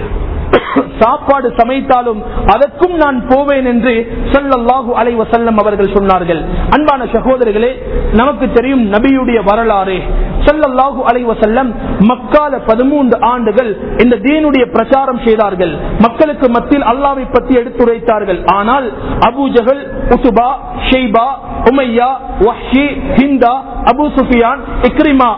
A: சாப்பாடு சமைத்தாலும் அதற்கும் நான் போவேன் என்று ஸல்லல்லாஹு அலைஹி வஸல்லம் அவர்கள் சொன்னார்கள் அன்பான சகோதரர்களே நமக்கு தெரியும் நபியுடைய வரலாறு ஸல்லல்லாஹு அலைஹி வஸல்லம் மக்கால 13 ஆண்டுகள் இந்த தீனுடைய பிரச்சாரம் செய்தார்கள் மக்களுக்கு மத்தியில் அல்லாஹ்வை பற்றி எடுத்துரைத்தார்கள் ஆனால் Abu Jahl Utba Shaiba Umayya Wahshi Hinda Abu Sufyan Ikrima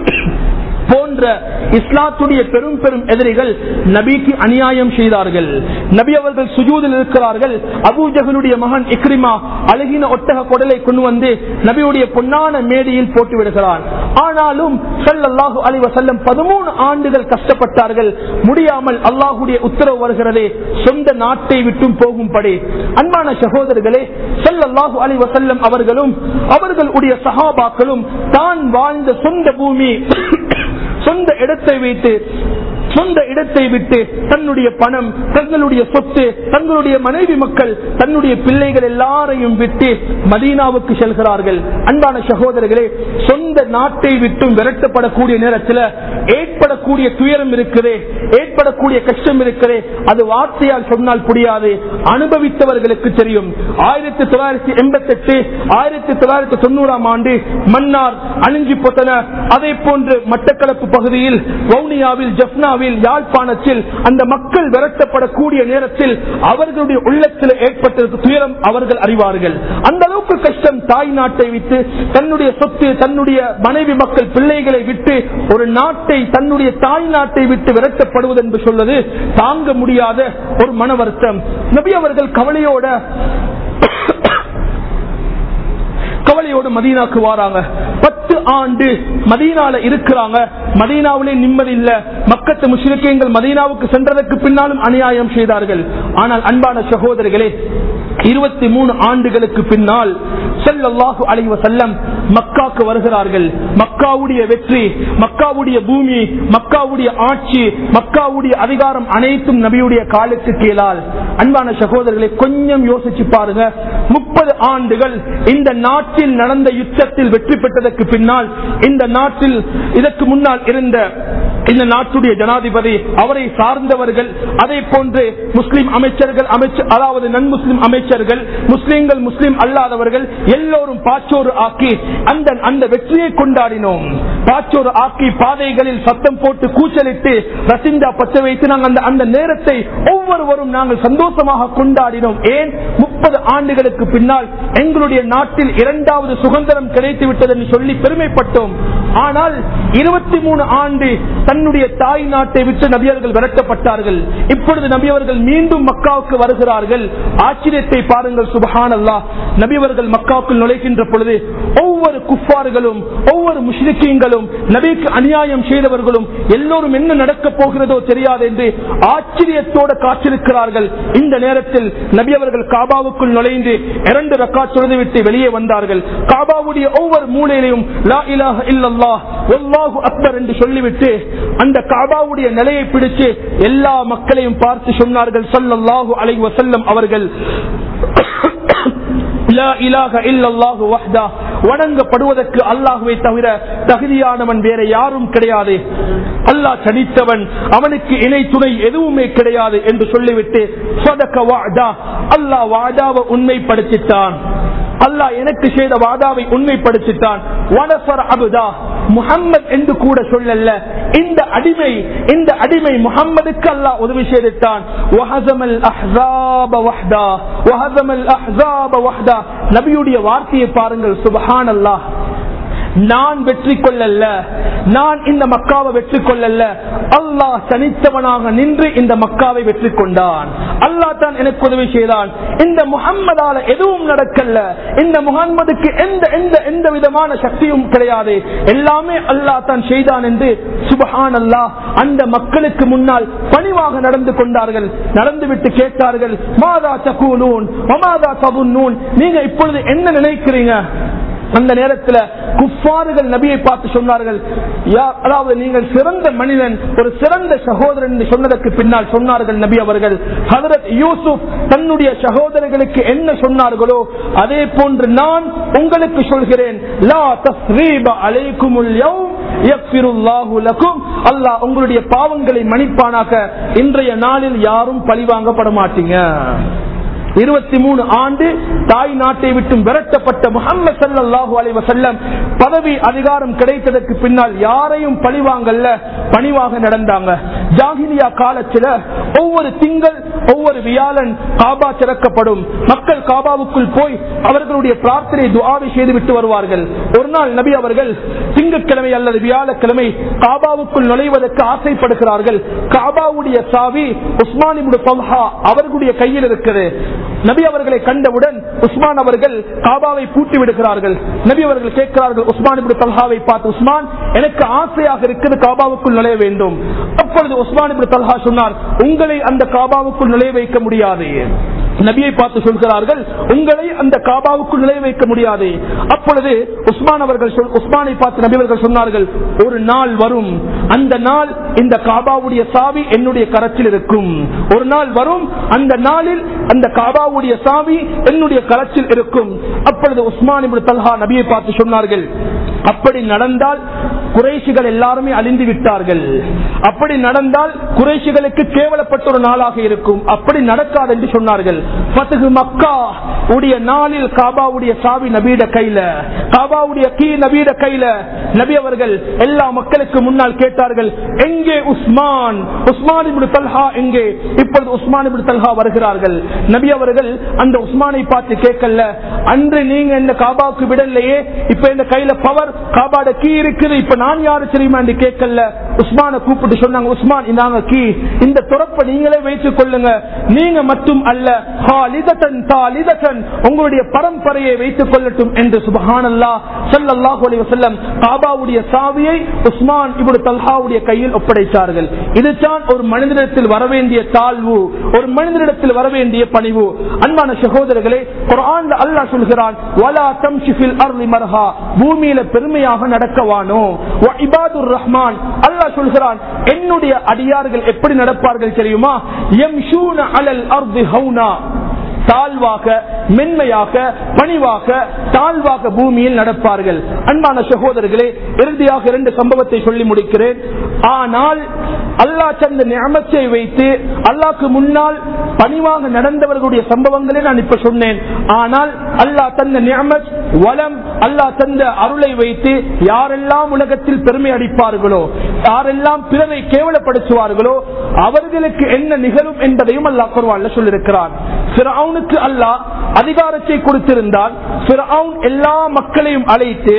A: போன்ற இஸ்லாத்துடைய பெரும் பெரும் எதிரிகள் நபிக்கு அநியாயம் செய்தார்கள் நபி அவர்கள் சுஜூதில் இருக்கிறார்கள் அபூஜகனுடைய மகன் இக்ரிமா அழகின ஒட்டக குடலை கொண்டு வந்து நபியுடைய பொன்னான மேடையில் போட்டு விடுகிறான் ஆனாலும் ஸல்லல்லாஹு அலைஹி வஸல்லம் 13 ஆண்டுகள் கஷ்டப்பட்டார்கள் முடியாமல் அல்லாஹ்வுடைய உத்தரவு வருகிறதே சொந்த நாட்டை விட்டும் போகும்படி அன்பான சகோதரர்களே ஸல்லல்லாஹு அலைஹி வஸல்லம் அவர்களும் அவர்களுடைய சஹாபாக்களும் தான் வாழ்ந்த சொந்த பூமி சொந்த இடத்தை வைத்து சொந்த இடத்தை விட்டு தன்னுடைய பணம் தங்களுடைய சொத்து தங்களுடைய மனைவி மக்கள் தன்னுடைய பிள்ளைகள் எல்லாரையும் விட்டு மதீனாவுக்கு செல்கிறார்கள் அன்பான சகோதரர்களே சொந்த நாட்டை விட்டும் விரட்டப்படக்கூடிய நேரத்தில் ஏற்படக்கூடிய துயரம் இருக்கிறே ஏற்படக்கூடிய கஷ்டம் இருக்கிறே அது வார்த்தையால் சொன்னால் புரியாது அனுபவித்தவர்களுக்கு தெரியும் ஆயிரத்தி தொள்ளாயிரத்தி எண்பத்தி எட்டு ஆயிரத்தி தொள்ளாயிரத்தி தொண்ணூறாம் ஆண்டு மன்னார் அணிஞ்சி பொத்தன அதே போன்று மட்டக்களப்பு பகுதியில் வவுனியாவில் ஜப்னாவில் யாழ்ப்பாணத்தில் அந்த மக்கள் விரட்டப்படக்கூடிய நேரத்தில் அவர்களுடைய உள்ளத்தில் ஏற்பட்டிருக்க துயரம் அவர்கள் அறிவார்கள் அந்த அளவுக்கு கஷ்டம் தாய் நாட்டை விட்டு தன்னுடைய சொத்து தன்னுடைய மனைவி மக்கள் பிள்ளைகளை விட்டு ஒரு நாட்டை தன்னுடைய தாய் நாட்டை விட்டு விரட்டப்படுவது என்று சொல்வது தாங்க முடியாத ஒரு மன வருத்தம் நபி அவர்கள் கவலையோட கவலையோடு மதீனாக்கு வாராங்க பத்து ஆண்டு மதீனால இருக்கிறாங்க மதீனாவிலே நிம்மதி இல்ல மக்கத்து முஸ்லிக்கங்கள் மதீனாவுக்கு சென்றதற்கு பின்னாலும் அநியாயம் செய்தார்கள் ஆனால் அன்பான சகோதரர்களே இருபத்தி மூணு ஆண்டுகளுக்கு பின்னால் செல்லல்லாஹு அலைவ செல்லம் மக்காக்கு வருகிறார்கள் மக்காவுடைய வெற்றி மக்காவுடைய பூமி மக்காவுடைய ஆட்சி மக்காவுடைய அதிகாரம் அனைத்தும் நபியுடைய காலுக்கு கீழால் அன்பான சகோதரர்களை கொஞ்சம் யோசிச்சு பாருங்க முப்பது ஆண்டுகள் இந்த நாட்டில் நடந்த யுத்தத்தில் வெற்றி பெற்றதற்கு பின்னால் இந்த நாட்டில் இதற்கு முன்னால் இருந்த இந்த நாட்டுடைய ஜனாதிபதி அவரை சார்ந்தவர்கள் அதே போன்று முஸ்லிம் அமைச்சர்கள் அமைச்சர் அதாவது நன் முஸ்லிம் அமைச்சர்கள் முஸ்லிம்கள் முஸ்லிம் அல்லாதவர்கள் எல்லோரும் பாச்சோறு ஆக்கி அந்த அந்த வெற்றியை கொண்டாடினோம் பாச்சோறு ஆக்கி பாதைகளில் சத்தம் போட்டு கூச்சலிட்டு ரசிந்தா பச்ச வைத்து நாங்கள் அந்த அந்த நேரத்தை ஒவ்வொருவரும் நாங்கள் சந்தோஷமாக கொண்டாடினோம் ஏன் முப்பது ஆண்டுகளுக்கு பின்னால் எங்களுடைய நாட்டில் இரண்டாவது சுதந்திரம் கிடைத்து விட்டது என்று சொல்லி பெருமைப்பட்டோம் ஆனால் இருபத்தி மூணு ஆண்டு தன்னுடைய தாய் நாட்டை விட்டு நபியர்கள் விரட்டப்பட்டார்கள் இப்பொழுது நபியவர்கள் மீண்டும் மக்காவுக்கு வருகிறார்கள் ஆச்சரியத்தை பாருங்கள் சுபஹான் அல்லா நபியவர்கள் மக்காவுக்குள் நுழைகின்ற பொழுது ஒவ்வொரு குஃபார்களும் ஒவ்வொரு முஸ்லிக்கீங்களும் நபிக்கு அநியாயம் செய்தவர்களும் எல்லோரும் என்ன நடக்கப் போகிறதோ தெரியாது என்று ஆச்சரியத்தோடு காற்றிருக்கிறார்கள் இந்த நேரத்தில் நபி அவர்கள் காபாவுக்குள் நுழைந்து இரண்டு ரக்கா விட்டு வெளியே வந்தார்கள் காபாவுடைய ஒவ்வொரு மூலையிலையும் லா இலாஹ இல்லல்லாஹ் வல்லாஹு அக்பர் என்று சொல்லிவிட்டு அந்த காபாவுடைய நிலையை பிடிச்சு எல்லா மக்களையும் பார்த்து சொன்னார்கள் சல்லல்லாஹு அலைஹி வஸல்லம் அவர்கள் லா இலாஹ இல்லல்லாஹு வஹ்தா வணங்கப்படுவதற்கு அல்லாஹுவை தவிர தகுதியானவன் வேற யாரும் கிடையாது அல்லாஹ் தனித்தவன் அவனுக்கு இணை துணை எதுவுமே கிடையாது என்று சொல்லிவிட்டு சொதக்க வாதா அல்லாஹ் வாதாவை உண்மைப்படுத்தித்தான் அல்லாஹ் எனக்கு செய்த வாதாவை உண்மைப்படுத்தித்தான் வனசர் அபுதா முகம்மது என்று கூட சொல்லல இந்த அடிமை இந்த அடிமை முகம்மதுக்கு அல்லாஹ் உதவி செய்துட்டான் வஹஸமல் அஹ்ஸாப வஹ்தா வஹஸமல் அஹ்ஸாப வஹ்தா நபியுடைய வார்த்தையை பாருங்கள் சுபஹான் அல்லாஹ் நான் வெற்றி கொள்ளல்ல நான் இந்த மக்காவை வெற்றி கொள்ளல்ல அல்லாஹ் தனித்தவனாக நின்று இந்த மக்காவை வெற்றி கொண்டான் அல்லாஹ் தான் எனக்கு உதவி செய்தான் இந்த முகம்மதால எதுவும் நடக்கல இந்த முகம்மதுக்கு எந்த எந்த எந்த விதமான சக்தியும் கிடையாது எல்லாமே அல்லாஹ் தான் செய்தான் என்று சுபஹான் அல்லாஹ் அந்த மக்களுக்கு முன்னால் பணிவாக நடந்து கொண்டார்கள் நடந்துவிட்டு கேட்டார்கள் மாதா சகூனூன் மமாதா சபுன்னூன் நீங்க இப்பொழுது என்ன நினைக்கிறீங்க அந்த நேரத்தில் குஃபாறுகள் நபியை பார்த்து சொன்னார்கள் யா- அதாவது நீங்கள் சிறந்த மனிதன் ஒரு சிறந்த சகோதரன் என்று சொன்னதற்கு பின்னால் சொன்னார்கள் நபி அவர்கள் ஹதரத் யூசுப் தன்னுடைய சகோதரர்களுக்கு என்ன சொன்னார்களோ அதே போன்று நான் உங்களுக்கு சொல்கிறேன் லா தஸ்ரீப அலைக்குமுல் யௌம் யக்ஃபிருல்லாஹு லக்கும் அல்லாஹ் உங்களுடைய பாவங்களை மன்னிப்பானாக இன்றைய நாளில் யாரும் பழிவாங்கப்பட மாட்டீங்க இருபத்தி மூணு ஆண்டு தாய் நாட்டை விட்டு விரட்டப்பட்ட முகமது சல்லாஹூ அலைவ செல்லம் பதவி அதிகாரம் கிடைத்ததற்கு பின்னால் யாரையும் பழிவாங்கல்ல பணிவாக நடந்தாங்க ஜாகிலியா காலத்தில் ஒவ்வொரு திங்கள் ஒவ்வொரு வியாழன் காபா திறக்கப்படும் மக்கள் காபாவுக்குள் போய் அவர்களுடைய பிரார்த்தனை துஆவை செய்துவிட்டு வருவார்கள் ஒரு நாள் நபி அவர்கள் திங்கட்கிழமை அல்லது வியாழக்கிழமை காபாவுக்குள் நுழைவதற்கு ஆசைப்படுகிறார்கள் காபாவுடைய சாவி உஸ்மான் இப்னு தல்ஹா அவர்களுடைய கையில் இருக்குது நபி அவர்களை கண்டவுடன் உஸ்மான் அவர்கள் காபாவை பூட்டி விடுகிறார்கள் நபி அவர்கள் கேட்கிறார்கள் உஸ்மான் இப்னு தல்ஹாவை பார்த்து உஸ்மான் எனக்கு ஆசையாக இருக்குது காபாவுக்குள் நுழைய வேண்டும் அப்பொழுது உஸ்மான் இப்னு தல்ஹா சொன்னார் உங்களை அந்த காபாவுக்குள் நுழைய வைக்க முடியாது நபியை பார்த்து சொல்கிறார்கள் உங்களை அந்த காபாவுக்கு நிலை வைக்க முடியாது அப்பொழுது உஸ்மான் அவர்கள் சொல்- உஸ்மானை பார்த்து நபி அவர்கள் சொன்னார்கள் ஒரு நாள் வரும் அந்த நாள் இந்த காபாவுடைய சாவி என்னுடைய கரத்தில் இருக்கும் ஒரு நாள் வரும் அந்த நாளில் அந்த காபாவுடைய சாவி என்னுடைய கரத்தில் இருக்கும் அப்பொழுது உஸ்மான் இப்னு தல்ஹா நபியை பார்த்து சொன்னார்கள் அப்படி நடந்தால் குறைஷிகள் எல்லாருமே அழிந்து விட்டார்கள் அப்படி நடந்தால் குறைஷிகளுக்கு கேவலப்பட்ட ஒரு நாளாக இருக்கும் அப்படி நடக்காது என்று சொன்னார்கள் பத்துகு மக்கா உடைய நாளில் காபாவுடைய சாவி நபீட கையில காபாவுடைய கீ நபீட கையில நபி அவர்கள் எல்லா மக்களுக்கு முன்னால் கேட்டார்கள் எங்கே உஸ்மான் உஸ்மான் இப்னு தல்ஹா எங்கே இப்பொழுது உஸ்மான் இப்னு தல்ஹா வருகிறார்கள் நபி அவர்கள் அந்த உஸ்மானை பார்த்து கேட்கல அன்று நீங்க இந்த காபாவுக்கு விடலையே இப்ப இந்த கையில பவர் காபாட கீ இருக்குது இப்ப நான் யாரு தெரியுமா என்று கேட்கல உஸ்மான கூப்பிட்டு சொன்னாங்க உஸ்மான் இந்தாங்க கீ இந்த துறப்ப நீங்களே வைத்துக் கொள்ளுங்க நீங்க மட்டும் அல்ல ஹாலிதத்தன் தாலிதத்தன் உங்களுடைய பரம்பரையை வைத்துக் கொள்ளட்டும் என்று சுபஹானல்லா ஸல்லல்லாஹு அலைஹி வஸல்லம் காபாவுடைய சாவியை உஸ்மான் இப்னு தல்ஹாவுடைய கையில் ஒப்படைத்தார்கள் இதுதான் ஒரு மனிதனிடத்தில் வர வேண்டிய தாழ்வு ஒரு மனிதனிடத்தில் வர வேண்டிய பணிவு அன்பான சகோதரர்களே குர்ஆன்ல அல்லாஹ் சொல்கிறான் வலா தம்ஷி ஃபில் அர்லி மர்ஹா பூமியில பெருமையாக நடக்கவானோ வ இபாதுர் ரஹ்மான் அல்லாஹ் சொல்கிறான் என்னுடைய அடியார்கள் எப்படி நடப்பார்கள் தெரியுமா யம்ஷூன அலல் அர்தி ஹௌனா தாழ்வாக மென்மையாக பணிவாக தாழ்வாக பூமியில் நடப்பார்கள் அன்பான சகோதரர்களே இறுதியாக இரண்டு சம்பவத்தை சொல்லி முடிக்கிறேன் ஆனால் அல்லாஹ் தந்த நியமத்தை வைத்து அல்லாஹ்க்கு முன்னால் பணிவாக நடந்தவர்களுடைய சம்பவங்களை நான் இப்ப சொன்னேன் ஆனால் அல்லாஹ் தந்த நியமத் வளம் அல்லாஹ் தந்த அருளை வைத்து யாரெல்லாம் உலகத்தில் பெருமை அடிப்பார்களோ யாரெல்லாம் பிறரை கேவலப்படுத்துவார்களோ அவர்களுக்கு என்ன நிகழும் என்பதையும் அல்லாஹ் குர்ஆன்ல சொல்லியிருக்கிறான் ஃபிரௌனுக்கு அல்லாஹ் அதிகாரத்தை கொடுத்திருந்தால் ஃபிரௌன் எல்லா மக்களையும் அழைத்து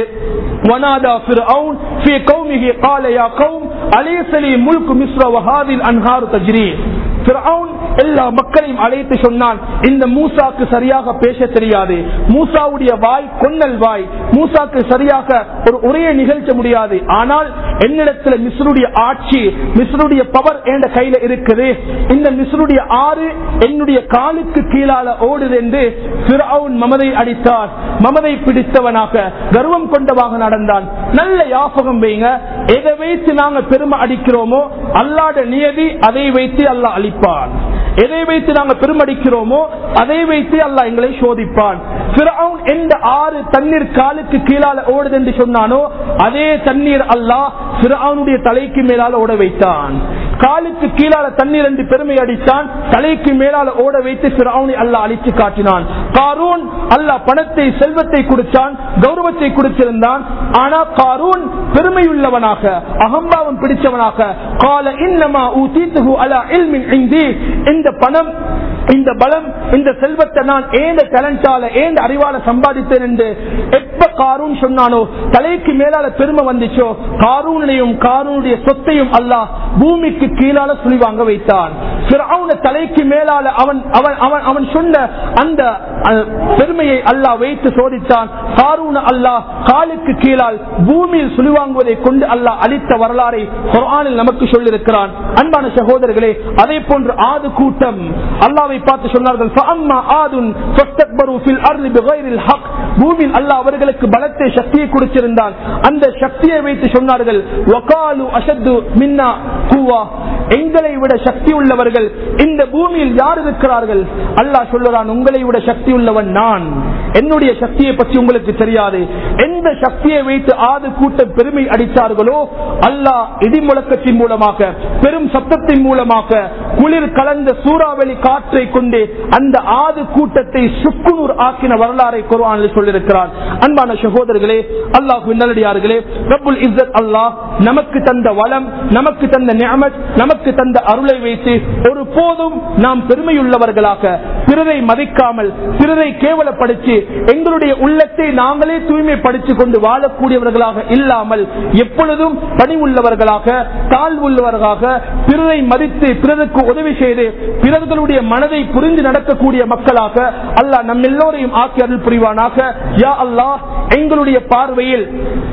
A: வனாதா ஃபிரௌன் ஃபீ கௌமிஹி قال يا قوم أليس لي ملك مصر وهذه الأنهار تجري ஃபிரௌன் எல்லா மக்களையும் அழைத்து சொன்னான் இந்த மூசாக்கு சரியாக பேச தெரியாது மூசாவுடைய வாய் கொன்னல் வாய் மூசாக்கு சரியாக ஒரு உரையை நிகழ்த்த முடியாது ஆனால் என்னிடத்துல மிஸ்ருடைய ஆட்சி மிஸ்ருடைய பவர் என்ற கையில இருக்குது இந்த மிஸ்ருடைய ஆறு என்னுடைய காலுக்கு கீழால ஓடுது என்று ஃபிரௌன் மமதை அடித்தார் மமதை பிடித்தவனாக கர்வம் கொண்டவாக நடந்தான் நல்ல யாபகம் வைங்க எதை வைத்து நாங்க பெருமை அடிக்கிறோமோ அல்லாட நியதி அதை வைத்து அல்லாஹ் அளிப்பான் எதை வைத்து நாங்க பெருமடிக்கிறோமோ அதை வைத்து அல்லாஹ் எங்களை சோதிப்பான் ஃபிரௌன் எந்த ஆறு தண்ணீர் காலுக்கு கீழால ஓடுது என்று சொன்னானோ அதே தண்ணீர் அல்லாஹ் ஃபிரௌனுடைய தலைக்கு மேலால ஓட வைத்தான் காலுக்கு கீழால தண்ணீர் என்று பெருமை அடித்தான் தலைக்கு மேலால ஓட வைத்து ஃபிரௌனை அல்லாஹ் அழித்து காட்டினான் காரூன் அல்லாஹ் பணத்தை செல்வத்தை கொடுத்தான் கௌரவத்தை கொடுத்திருந்தான் ஆனா காரூன் பெருமையுள்ளவனாக அகம்பாவம் பிடிச்சவனாக கால இன்னமா ஊதீத்துஹு அலா இல்மின் இந்தி இந்த பணம் இந்த பலம் இந்த செல்வத்தை நான் ஏந்த டேலண்டால ஏந்த அறிவால சம்பாதித்தேன் என்று எப்ப காரூன் சொன்னானோ தலைக்கு மேலால பெருமை வந்துச்சோ காரூனையும் காரூனுடைய சொத்தையும் அல்லாஹ் பூமிக்கு கீழால சுழிவாங்க வைத்தான் ஃபிரௌன தலைக்கு மேலால அவன் அவன் அவன் அவன் சொன்ன அந்த அஹ், பெருமையை அல்லாஹ் வைத்து சோதித்தான் காரூன அல்லாஹ் காலுக்கு கீழால் பூமியில் சுழிவாங்குவதை கொண்டு அல்லாஹ் அளித்த வரலாறை குர்ஆனில் நமக்கு சொல்லியிருக்கிறான் அன்பான சகோதரர்களே அதே போன்று ஆது கூட்டம் அல்லாவை பார்த்து சொன்னார்கள் فَأَمَّا عَادٌ فَاسْتَكْبَرُوا فِي الْأَرْضِ بِغَيْرِ الْحَقِّ பூமியில் அல்லாஹ் அவர்களுக்கு பலத்தை சக்தியை கொடுத்திருந்தான் அந்த சக்தியை வைத்து சொன்னார்கள் வகாலு அஷத்து மின்னா கூவா எங்களை விட சக்தி உள்ளவர்கள் இந்த பூமியில் யார் இருக்கிறார்கள் அல்லாஹ் சொல்லுறான் உங்களை விட சக்தி உள்ளவன் நான் என்னுடைய சக்தியை பற்றி உங்களுக்கு தெரியாது எந்த சக்தியை வைத்து ஆது கூட்டம் பெருமை அடித்தார்களோ அல்லாஹ் இடி முழக்கத்தின் மூலமாக பெரும் சத்தத்தின் மூலமாக குளிர் கலந்த சூறாவளி காற்றை கொண்டு அந்த ஆது கூட்டத்தை சுக்குநூர் ஆக்கின வரலாறை குர்ஆனில் சொல்லியிருக்கிறான் அன்பான சகோதரர்களே அல்லாஹ் நல்லடியார்களே ரப்புல் இஸ்ஸத் அல்லாஹ் நமக்கு தந்த வளம் நமக்கு தந்த நியமத் நமக்கு தந்த அருளை வைத்து ஒரு போதும் நாம் பெருமையுள்ளவர்களாக பிறரை மதிக்காமல் பிறரை கேவலப்படுத்தி எங்களுடைய உள்ளத்தை நாங்களே தூய்மைப்படுத்திக் கொண்டு வாழக்கூடியவர்களாக இல்லாமல் எப்பொழுதும் பணிவுள்ளவர்களாக தாழ்வுள்ளவர்களாக பிறரை மதித்து பிறருக்கு உதவி செய்து பிறர்களுடைய மனதை புரிந்து நடக்கக்கூடிய மக்களாக அல்லாஹ் நம் எல்லோரையும் ஆக்கி அருள் புரிவானாக யா அல்லாஹ் எங்களுடைய பார்வையில்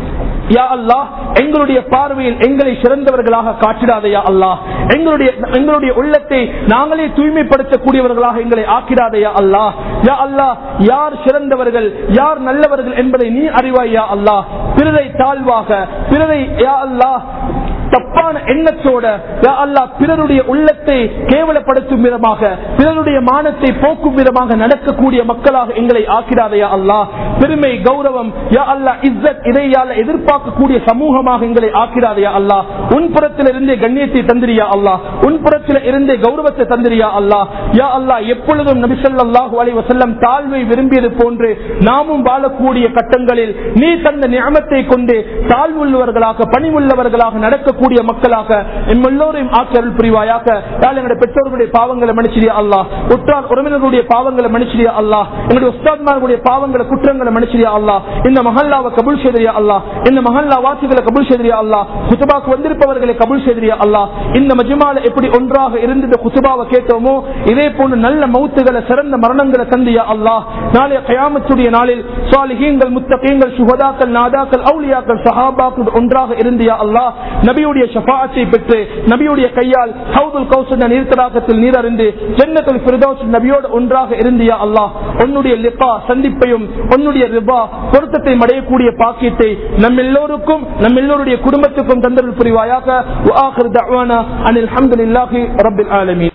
A: யா அல்லாஹ் எங்களுடைய பார்வையில் எங்களை சிறந்தவர்களாக காட்டிடாதே யா அல்லாஹ் எங்களுடைய எங்களுடைய உள்ளத்தை நாங்களே தூய்மைப்படுத்தக்கூடியவர்களாக எங்களை ஆக்கிடாதே யா அல்லாஹ் யா அல்லாஹ் யார் சிறந்தவர்கள் யார் நல்லவர்கள் என்பதை நீ அறிவாய் யா அல்லாஹ் பிறரை தாழ்வாக பிறரை யா அல்லாஹ் தப்பான எண்ணத்தோட யா அல்லாஹ் பிறருடைய உள்ளத்தை கேவலப்படுத்தும் விதமாக பிறருடைய மானத்தை போக்கும் விதமாக நடக்கக்கூடிய மக்களாக எங்களை ஆக்கிடாதையா அல்லாஹ் பெருமை கௌரவம் யா அல்லாஹ் இஸ்ஸத் இதையால எதிர்பார்க்கக்கூடிய சமூகமாக எங்களை ஆக்கிடாதையா அல்லாஹ் உன் புறத்தில் இருந்தே கண்ணியத்தை தந்திரியா அல்லாஹ் உன் புறத்தில் இருந்தே கௌரவத்தை தந்திரியா அல்லாஹ் யா அல்லாஹ் எப்பொழுதும் நபி ஸல்லல்லாஹு அலைஹி வஸல்லம் தாழ்வை விரும்பியது போன்று நாமும் வாழக்கூடிய கட்டங்களில் நீ தந்த நியமத்தை கொண்டு தாழ்வுள்ளவர்களாக பணிவுள்ளவர்களாக நடக்கக்கூடிய மக்களாக எம் எல்லோரையும் ஆக்கியருள் புரிவாயாக யாழ் எங்களுடைய பெற்றோர்களுடைய பாவங்களை மன்னிச்சிடியா அல்லாஹ் உற்றார் உறவினர்களுடைய பாவங்களை மன்னிச்சிடியா அல்லாஹ் எங்களுடைய உஸ்தாத்மார்களுடைய பாவங்களை குற்றங்களை மன்னிச்சிடியா அல்லாஹ் இந்த மஹல்லாவை கபுல் செய்தியா அல்லாஹ் இந்த மஹல்லா வாசிகளை கபுல் செய்தியா அல்லாஹ் குத்துபாக்கு வந்திருப்பவர்களை கபுல் செய்தியா அல்லாஹ் இந்த மஜ்மால எப்படி ஒன்றாக இருந்து இந்த குத்துபாவை கேட்டோமோ இதே போன்று நல்ல மௌத்துகளை சிறந்த மரணங்களை தந்தியா அல்லாஹ் நாளைய கயாமத்துடைய நாளில் சாலிஹீங்கள் முத்தகீங்கள் சுகதாக்கள் நாதாக்கள் அவுலியாக்கள் சஹாபாக்கள் ஒன்றாக இருந்தியா அல்லாஹ் நபியுடைய ஷஃபாஅத்தை பெற்று நபியுடைய கையால் ஹவுதுல் கௌசல் நீர்த்தடாகத்தில் நீரறிந்து ஜன்னத்துல் ஃபிர்தௌஸ் நபியோடு ஒன்றாக இருந்தியா அல்லாஹ் உன்னுடைய லிபா சந்திப்பையும் உன்னுடைய ரிபா பொருத்தத்தை அடையக்கூடிய பாக்கியத்தை நம் எல்லோருக்கும் நம் எல்லோருடைய குடும்பத்துக்கும் தந்தருள் புரிவாயாக وآخر دعوانا أن الحمد لله رب العالمين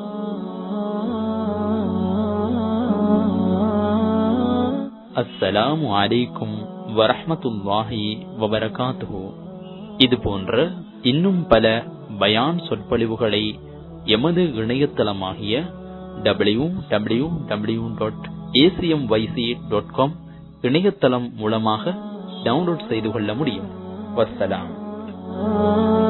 B: அஸ்ஸலாமு அலைக்கும் வரஹ்மத்துல்லாஹி வபரகாத்துஹு இது போன்ற இன்னும் பல பயான் சொற்பொழிவுகளை எமது இணையதளமாகிய W W W dot ACM YC dot com இணையதளம் மூலமாக டவுன்லோட் செய்து கொள்ள முடியும் வஸ்ஸலாம்